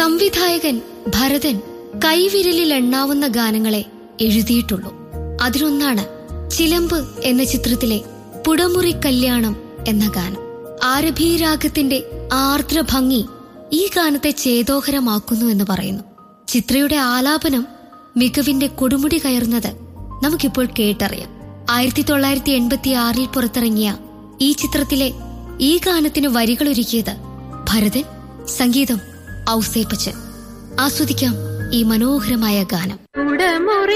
സംവിധായകൻ ഭരതൻ കൈവിരലിൽ എണ്ണാവുന്ന ഗാനങ്ങളെ എഴുതിയിട്ടുള്ളൂ അതിലൊന്നാണ് ചിലമ്പ് എന്ന ചിത്രത്തിലെ പുടമുറി കല്യാണം എന്ന ഗാനം ആരഭീരാഗത്തിന്റെ ആർദ്ര ഭംഗി ഈ ഗാനത്തെ ചേതോഹരമാക്കുന്നു എന്ന് പറയുന്നു ചിത്രയുടെ ആലാപനം മികവിന്റെ കൊടുമുടി കയറുന്നത് നമുക്കിപ്പോൾ കേട്ടറിയാം ആയിരത്തി തൊള്ളായിരത്തി എൺപത്തി ആറിൽ പുറത്തിറങ്ങിയ ഈ ചിത്രത്തിലെ ഈ ഗാനത്തിന് വരികളൊരുക്കിയത് ഭരതൻ സംഗീതം ഔസേപ്പച്ചൻ ആസ്വദിക്കാം ഈ മനോഹരമായ ഗാനം കുടമുറി